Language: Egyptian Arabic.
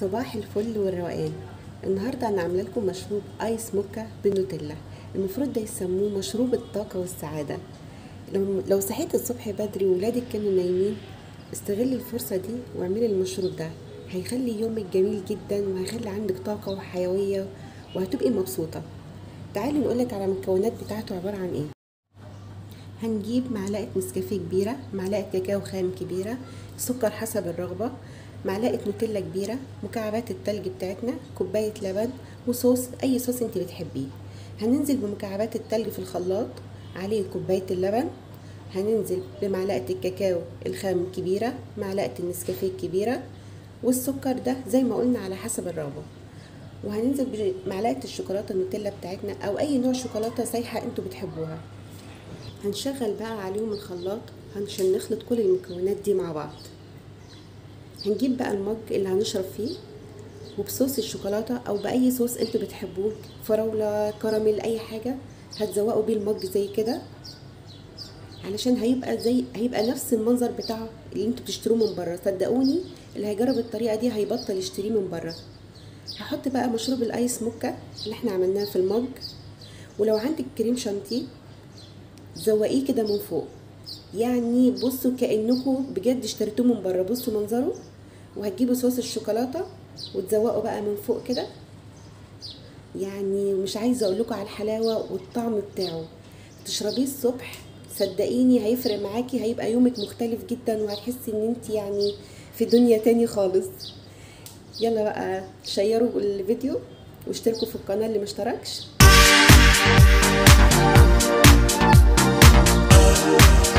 صباح الفل والروقان النهارده انا عامله لكم مشروب ايس موكا بالنوتيلا المفروض ده يسموه مشروب الطاقه والسعاده لو لو صحيت الصبح بدري وولادك كانوا نايمين استغلي الفرصه دي واعملي المشروب ده هيخلي يومك جميل جدا وهيخلي عندك طاقه وحيويه وهتبقي مبسوطه تعالي نقولك على المكونات بتاعته عباره عن ايه هنجيب معلقة نسكافيه كبيرة معلقة كاكاو خام كبيرة سكر حسب الرغبة معلقة نوتيلا كبيرة مكعبات التلج بتاعتنا كوباية لبن وصوص أي صوص انت بتحبيه هننزل بمكعبات التلج في الخلاط عليه كوباية اللبن هننزل بمعلقة الكاكاو الخام الكبيرة معلقة النسكافيه الكبيرة والسكر ده زي ما قلنا على حسب الرغبة وهننزل بمعلقة الشوكولاتة النوتيلا بتاعتنا أو أي نوع شوكولاتة سايحة انتوا بتحبوها هنشغل بقى عليهم الخلاط عشان نخلط كل المكونات دي مع بعض هنجيب بقى المج اللي هنشرب فيه وبصوص الشوكولاتة او باي صوص انتوا بتحبوه فراولة كراميل اي حاجة هتزوقوا بيه المج زي كده علشان هيبقى زي هيبقى نفس المنظر بتاعه اللي انتوا بتشتروه من بره صدقوني اللي هيجرب الطريقة دي هيبطل يشتريه من بره هحط بقى مشروب الايس موكا اللي احنا عملناه في المج ولو عندك كريم شانتيه زوقيه كده من فوق يعني بصوا كانكم بجد اشتريتوه من بره بصوا منظره وهتجيبوا صوص الشوكولاته وتزوقوا بقى من فوق كده يعني مش عايزه اقول لكم على الحلاوه والطعم بتاعه تشربيه الصبح صدقيني هيفرق معاكي هيبقى يومك مختلف جدا وهتحسي ان انت يعني في دنيا تاني خالص يلا بقى شيروا الفيديو واشتركوا في القناه اللي مشتركش Thank you.